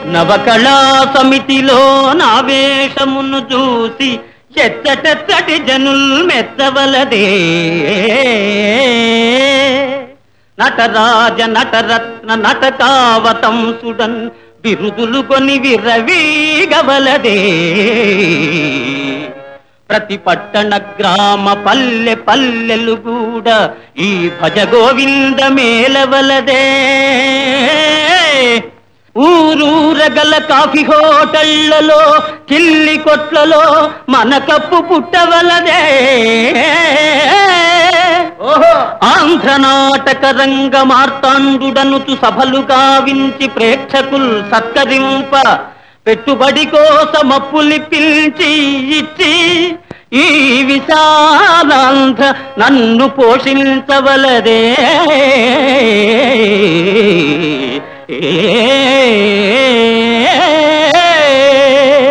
నవకళా సమితిలో నా వేషమును చూసి చెత్తటెత్తటి జనుల్ మెత్తవలదే నటరాజ నటరత్న నటకావతంసుడన్ బిరుదులు కొని విర్రవీగవలదే ప్రతి పట్టణ గ్రామ పల్లె పల్లెలు కూడా ఈ భజ గోవింద మేలవలదే ఊరూరగల కాఫీ హోటళ్లలో కిల్లి కొట్లలో మన కప్పు పుట్టవలదే ఓహో ఆంధ్ర నాటక రంగ మార్తాండుడనుతు సభలు గావించి ప్రేక్షకుల్ సత్కరింప పెట్టుబడి కోసమప్పులి పిలిచి ఇచ్చి ఈ విశాలాంధ్ర నన్ను పోషించవలదే ఏ